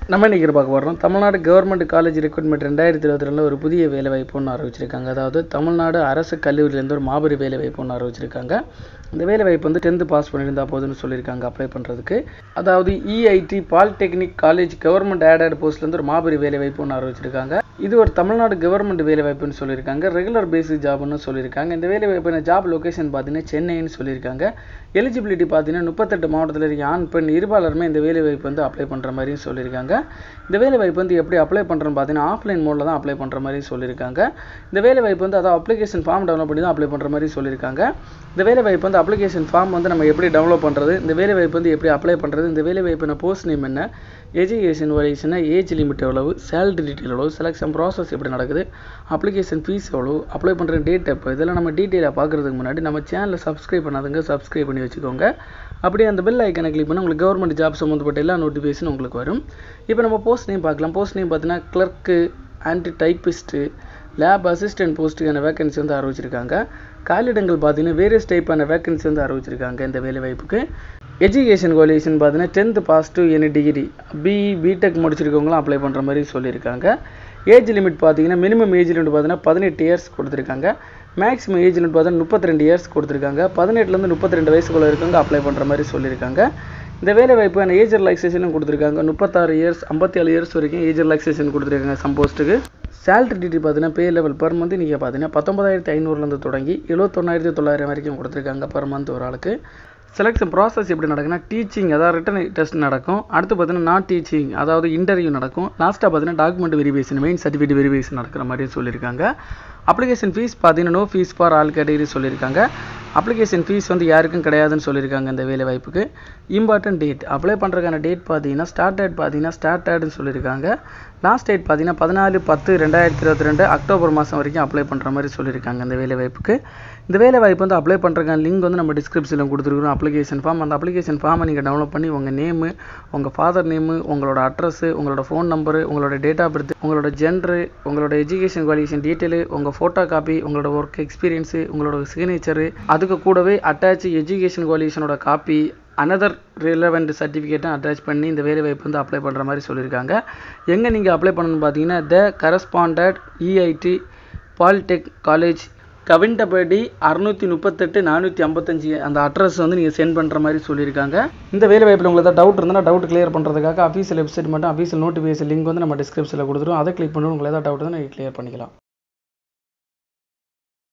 நம்ம இன்றைக்கி பார்க்க போகிறோம் தமிழ்நாடு கவர்மெண்ட் காலேஜ் ரெக்ரூட்மெண்ட் ரெண்டாயிரத்தி இருபத்தி ரெண்டில் ஒரு புதிய வேலைவாய்ப்பு ஒன்று அறிவிச்சிருக்காங்க அதாவது தமிழ்நாடு அரசு கல்லூரியிலேருந்து ஒரு மாபெரும் வேலைவாய்ப்பு ஒன்று அறிவிச்சிருக்காங்க இந்த வேலைவாய்ப்பு வந்து டென்த்து பாஸ் பண்ணியிருந்தா போதும்னு சொல்லியிருக்காங்க அப்ளை பண்ணுறதுக்கு அதாவது EID polytechnic college government aided போஸ்ட்லேருந்து ஒரு மாபெரும் வேலைவாய்ப்பு ஒன்று அறிவிச்சிருக்காங்க இது ஒரு தமிழ்நாடு கவர்மெண்ட் வேலைவாய்ப்புன்னு சொல்லியிருக்காங்க ரெகுலர் பேசிக் ஜாப்னு சொல்லியிருக்காங்க இந்த வேலைவாய்ப்பு ஜாப் லொகேஷன் பார்த்தீங்கன்னா சென்னைன்னு சொல்லியிருக்காங்க எலிஜிபிலிட்டி பார்த்தீங்கன்னா முப்பத்தெட்டு மாவட்டத்தில் இருக்க ஆண் பெண் இருபாலருமே இந்த வேலைவாய்ப்பு வந்து அப்ளை பண்ணுற மாதிரியும் சொல்லியிருக்காங்க இந்த வேலைவாய்ப்பு வந்து எப்படி அப்ளை பண்ணுறோன்னு பார்த்தீங்கன்னா ஆஃப்லைன் மோடில் தான் அப்ளை பண்ணுற மாதிரி சொல்லியிருக்காங்க இந்த வேலைவாய்ப்பு வந்து அதாவது அப்ளிகேஷன் ஃபார்ம் டெவலப் பண்ணி தான் அப்ளை பண்ணுற மாதிரி சொல்லியிருக்காங்க இந்த வேலைவாய்ப்பு வந்து அப்ளிகேஷன் ஃபார்ம் வந்து நம்ம எப்படி டெவலப் பண்ணுறது இந்த வேலைவாய்ப்பு வந்து எப்படி அப்ளை பண்ணுறது இந்த வேலைவாய்ப்பு போஸ்ட் நேம் என்ன எஜுகேஷன் வயசுனா ஏஜ் லிமிட் எவ்வளவு சேலரி டீட்டெயில் எவ்வளவு செலெக்ஷன் ப்ராசஸ் எப்படி நடக்குது அப்ளிகேஷன் ஃபீஸ் எவ்வளோ அப்ளை பண்ணுற டேட் எப்போ இதெல்லாம் நம்ம டீட்டெயிலாக பார்க்குறதுக்கு முன்னாடி நம்ம சேனலை சப்ஸ்கிரைப் பண்ணாதுங்க சப்ஸ்கிரைப் பண்ணி வச்சுக்கோங்க அப்படியே அந்த பெல் ஐக்கனை கிளிக் பண்ணால் உங்களுக்கு கவர்மெண்ட் ஜாப் சம்மந்தப்பட்ட எல்லா நோட்டிஃபிகேஷன் உங்களுக்கு வரும் இப்போ நம்ம போஸ்ட் நேம் பார்க்கலாம் போஸ்ட் நேம் பார்த்தீங்கன்னா clerk and typist lab assistant போஸ்ட்டுக்கான வேகன்சி வந்து அறிவிச்சிருக்காங்க காலிடங்கள் பார்த்தீங்கன்னா வேரியஸ் டைப்பான வேகன்சி வந்து அறிவிச்சிருக்காங்க இந்த வேலைவாய்ப்புக்கு எஜுகேஷன் குவாலிஃபிகேஷன் பார்த்தீங்கன்னா tenth pass to any degree BE BTech முடிச்சிருக்கவங்களும் அப்ளை பண்ணுற மாதிரி சொல்லியிருக்காங்க ஏஜ் லிமிட் பார்த்தீங்கன்னா மினிமம் ஏஜ் லிமிட் பார்த்தீங்கன்னா பதினெட்டு இயர்ஸ் கொடுத்துருக்காங்க மேக்ஸிமம் ஏஜ் லிமிட் பார்த்தீங்கன்னா முப்பத்தி ரெண்டு இயர்ஸ் கொடுத்துருக்காங்க பதினெட்டுலேருந்து முப்பத்தி ரெண்டு வயசுக்குள்ள இருக்கவங்க அப்ளை பண்ணுற மாதிரி சொல்லியிருக்காங்க இந்த வேலை வாய்ப்பான ஏஜ் ரிலாக்ஸேஷனும் கொடுத்துருக்காங்க முப்பத்தாறு இயர்ஸ் ஐம்பத்தி ஏழு இயர்ஸ் வரைக்கும் ஏஜ் ரிலாக்ஸேஷன் கொடுத்துருக்காங்க சம் போஸ்ட்டுக்கு சேலரி டீட்டெயில் பார்த்தீங்கன்னா பே லெவல் பர் மந்த் நீங்கள் பார்த்தீங்கன்னா பத்தொம்பதாயிரத்தி ஐநூறுலேருந்து தொடங்கி எழுபத்தொன்னாயிரத்தி தொள்ளாயிரம் வரைக்கும் கொடுத்துருக்காங்க பர் மந்த் ஒரு ஆளுக்கு செலெக்ஷன் ப்ராசஸ் எப்படி நடக்குன்னா டீச்சிங் அதாவது ரிட்டன் டெஸ்ட் நடக்கும் அடுத்து பார்த்தீங்கன்னா நான் டீச்சிங் அதாவது இன்டர்வியூ நடக்கும் லாஸ்ட்டாக பார்த்தீங்கன்னா document verification main certificate verification நடக்கிற மாதிரி சொல்லியிருக்காங்க அப்ளிகேஷன் ஃபீஸ் பார்த்தீங்கன்னா no fee for all category சொல்லியிருக்காங்க அப்ளிகேஷன் ஃபீஸ் வந்து யாருக்கும் கிடையாதுன்னு சொல்லியிருக்காங்க இந்த வேலை வாய்ப்புக்கு இம்பார்ட்டன்ட் டேட் அப்ளை பண்ணுறதுக்கான டேட் பார்த்தீங்கன்னா ஸ்டார்ட் டேட் பார்த்தீங்கன்னா ஸ்டார்ட் டேட்னு சொல்லியிருக்காங்க லாஸ்ட் டேட் பார்த்தீங்கன்னா பதினாலு பத்து ரெண்டாயிரத்தி இருபத்தி ரெண்டு அக்டோபர் மாதம் வரைக்கும் அப்ளை பண்ணுற மாதிரி சொல்லியிருக்காங்க இந்த வேலை வாய்ப்புக்கு இந்த வேலை வாய்ப்பு வந்து அப்ளை பண்ணுறதுக்கான லிங்க் வந்து நம்ம டிஸ்கிரிப்ஷனில் கொடுத்துருக்கோம் அப்ளிகேஷன் ஃபார்ம் அந்த அப்ளிகேஷன் ஃபார்மை நீங்கள் டவுன்லோட் பண்ணி உங்கள் நேமு உங்கள் ஃபாதர் நேமு உங்களோட அட்ரஸு உங்களோட ஃபோன் நம்பரு உங்களோட டேட் ஆஃப் பர்த் உங்களோட ஜென்ரு உங்களோட எஜுகேஷன் குவாலிஃபிகேஷன் டீட்டெயிலு உங்கள் ஃபோட்டோ காப்பி உங்களோட ஒர்க் எக்ஸ்பீரியன்ஸு உங்களோட சிக்னேச்சரு அதுக்கு கூடவே அட்டாச் எஜுகேஷன் குவாலிஃபிகேஷனோட காப்பி அனதர் ரிலவெண்ட் சர்டிஃபிகேட்டும் அட்டாச் பண்ணி இந்த வேலை வாய்ப்பு வந்து அப்ளை பண்ணுற மாதிரி சொல்லியிருக்காங்க எங்கே நீங்கள் அப்ளை பண்ணணும்னு பார்த்தீங்கன்னா the correspondent EID polytech college கவிண்டபடி அறுநூற்றி முப்பத்தெட்டு நானூற்றி ஐம்பத்தஞ்சு அந்த அட்ரஸ் வந்து நீங்கள் சென்ட் பண்ணுற மாதிரி சொல்லியிருக்காங்க இந்த வேலை வாய்ப்பில் உங்களுக்கு ஏதாவது டவுட் இருந்தால் டவுட் கிளியர் பண்ணுறதுக்காக அஃபீஷியல் வெப்சைட் மட்டும் அஃபீஷியல் நோட்டிஃபிகேஷன் லிங்க் வந்து நம்ம டிஸ்கிரிப்ஷனில் கொடுத்துருவோம் அதை கிளிக் பண்ணி உங்களுக்கு ஏதாவது டவுட் இருந்தால் நீங்கள் கிளியர் பண்ணிக்கலாம்